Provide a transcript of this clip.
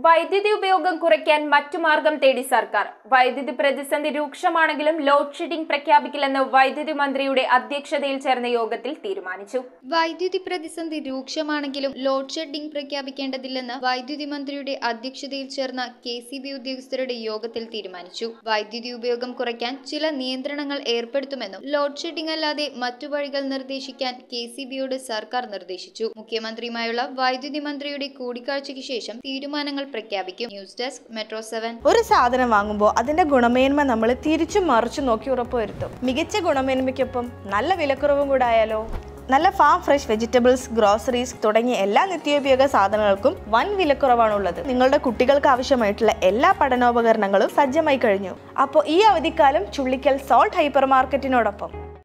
വൈദ്യുതി ഉപയോഗം കുറയ്ക്കാൻ മറ്റു മാർഗം തേടി സർക്കാർ വൈദ്യുതി പ്രതിസന്ധി രൂക്ഷമാണെങ്കിലും ലോഡ് ഷെഡിംഗ് പ്രഖ്യാപിക്കില്ലെന്ന് വൈദ്യുതി മന്ത്രിയുടെ അധ്യക്ഷതയിൽ ചേർന്ന യോഗത്തിൽ തീരുമാനിച്ചു വൈദ്യുതി പ്രതിസന്ധി രൂക്ഷമാണെങ്കിലും ലോഡ് ഷെഡിംഗ് പ്രഖ്യാപിക്കേണ്ടതില്ലെന്ന് വൈദ്യുതി മന്ത്രിയുടെ അധ്യക്ഷതയിൽ ചേർന്ന കെ സി ബി ഉദ്യോഗസ്ഥരുടെ യോഗത്തിൽ തീരുമാനിച്ചു വൈദ്യുതി ഉപയോഗം കുറയ്ക്കാൻ ചില നിയന്ത്രണങ്ങൾ ഏർപ്പെടുത്തുമെന്നും ലോഡ് ഷെഡിംഗ് അല്ലാതെ മറ്റു വഴികൾ നിർദ്ദേശിക്കാൻ കെ സി ബിയോട് സർക്കാർ നിർദ്ദേശിച്ചു മുഖ്യമന്ത്രിയുമായുള്ള വൈദ്യുതി മന്ത്രിയുടെ കൂടിക്കാഴ്ചയ്ക്ക് ശേഷം തീരുമാനങ്ങൾ പ്രഖ്യാപിക്കും ന്യൂസ് ഡെസ്ക് മെട്രോ സെവൻ ഒരു സാധനം വാങ്ങുമ്പോൾ അതിന്റെ ഗുണമേന്മ നമ്മൾ തിരിച്ചും മറിച്ചും നോക്കി ഉറപ്പുവരുത്തും മികച്ച ഗുണമേന്മയ്ക്കൊപ്പം നല്ല വിലക്കുറവും കൂടെ ആയാലോ നല്ല ഫാം ഫ്രഷ് വെജിറ്റബിൾസ് ഗ്രോസറീസ് തുടങ്ങിയ എല്ലാ നിത്യോപയോഗ സാധനങ്ങൾക്കും വൻ വിലക്കുറവാണുള്ളത് നിങ്ങളുടെ കുട്ടികൾക്ക് ആവശ്യമായിട്ടുള്ള എല്ലാ പഠനോപകരണങ്ങളും സജ്ജമായി കഴിഞ്ഞു അപ്പോൾ ഈ അവധിക്കാലം ചുള്ളിക്കൽ സോൾട്ട് ഹൈപ്പർ മാർക്കറ്റിനോടൊപ്പം